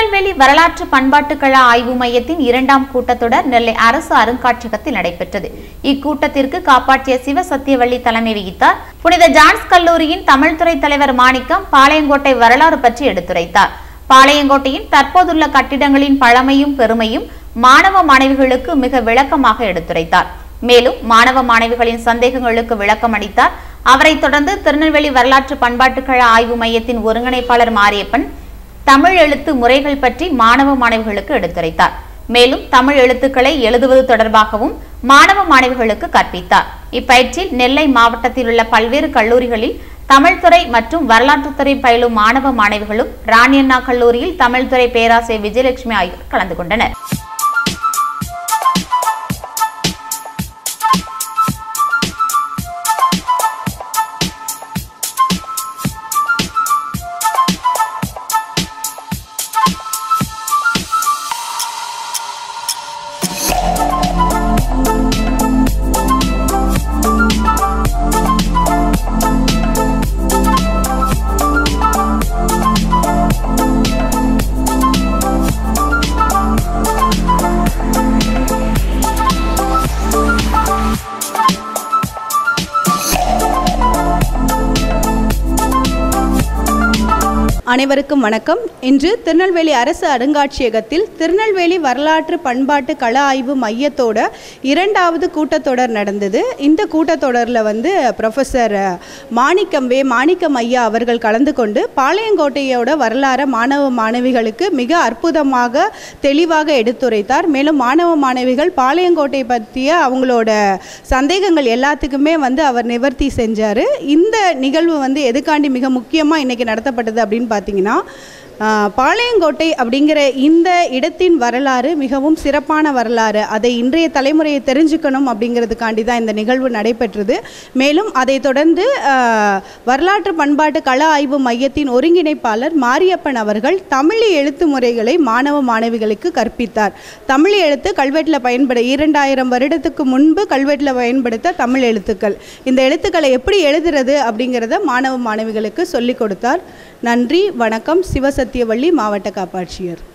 திருநெல்வேலி வரலாற்று பண்பாட்டு கழா ஆய்வு மையத்தின் இரண்டாம் கூட்டத்தொடர் நெல்லை அரசு அருங்காட்சியகத்தில் நடைபெற்றது இக்கூட்டத்திற்கு காப்பாற்றிய சிவசத்தியவள்ளி தலைமை வகித்தார் புனித ஜான்ஸ் கல்லூரியின் தமிழ்துறை தலைவர் மாணிக்கம் பாளையங்கோட்டை வரலாறு பற்றி எடுத்துரைத்தார் பாளையங்கோட்டையின் தற்போதுள்ள கட்டிடங்களின் பழமையும் பெருமையும் மாணவ மாணவிகளுக்கு மிக விளக்கமாக எடுத்துரைத்தார் மேலும் மாணவ மாணவிகளின் சந்தேகங்களுக்கு விளக்கம் அளித்தார் அவரைத் தொடர்ந்து திருநெல்வேலி வரலாற்று பண்பாட்டு கழா ஆய்வு மையத்தின் ஒருங்கிணைப்பாளர் மாரியப்பன் தமிழ் எழுத்து முறைகள் பற்றி மாணவ மாணவிகளுக்கு எடுத்துரைத்தார் மேலும் தமிழ் எழுத்துக்களை எழுதுவது தொடர்பாகவும் மாணவ மாணவிகளுக்கு கற்பித்தார் இப்பயிற்சியில் நெல்லை மாவட்டத்தில் உள்ள பல்வேறு கல்லூரிகளில் தமிழ்துறை மற்றும் வரலாற்றுத்துறை பயிலும் மாணவ மாணவிகளும் ராணியண்ணா கல்லூரியில் தமிழ்துறை பேராசிரியர் விஜயலட்சுமி ஆகியோர் கலந்து கொண்டனர் அனைவருக்கும் வணக்கம் இன்று திருநெல்வேலி அரசு அருங்காட்சியகத்தில் திருநெல்வேலி வரலாற்று பண்பாட்டு கள ஆய்வு மையத்தோட இரண்டாவது கூட்டத்தொடர் நடந்தது இந்த கூட்டத்தொடரில் வந்து ப்ரொஃபஸர் மாணிக்கம் வே மாணிக்கம் ஐயா அவர்கள் கலந்து கொண்டு பாளையங்கோட்டையோட வரலாறை மாணவ மாணவிகளுக்கு மிக அற்புதமாக தெளிவாக எடுத்துரைத்தார் மேலும் மாணவ மாணவிகள் பாளையங்கோட்டை பற்றிய அவங்களோட சந்தேகங்கள் எல்லாத்துக்குமே வந்து அவர் நிவர்த்தி செஞ்சார் இந்த நிகழ்வு வந்து எதுக்காண்டி மிக முக்கியமாக இன்றைக்கி நடத்தப்பட்டது அப்படின்னு பார்த்தீங்கன்னா ஆஹ், பாளையங்கோட்டை அப்படிங்கிற இந்த இடத்தின் வரலாறு மிகவும் சிறப்பான வரலாறு அதை இன்றைய தலைமுறையை தெரிஞ்சுக்கணும் அப்படிங்கிறதுக்காண்டி தான் இந்த நிகழ்வு நடைபெற்றது மேலும் அதை தொடர்ந்து ஆஹ், வரலாற்று பண்பாட்டு கள ஆய்வு மையத்தின் ஒருங்கிணைப்பாளர் மாரியப்பன் அவர்கள் தமிழ் எழுத்து முறைகளை மாணவ மாணவிகளுக்கு கற்பித்தார் தமிழ் எழுத்து கல்வெட்டில் பயன்பட இரண்டாயிரம் வருடத்துக்கு முன்பு கல்வெட்டில் பயன்படுத்த தமிழ் எழுத்துக்கள் இந்த எழுத்துக்களை எப்படி எழுதுறது அப்படிங்கிறத மாணவ மாணவிகளுக்கு சொல்லிக் கொடுத்தார் நன்றி வணக்கம் சிவசத்தியவள்ளி மாவட்ட காப்பாட்சியர்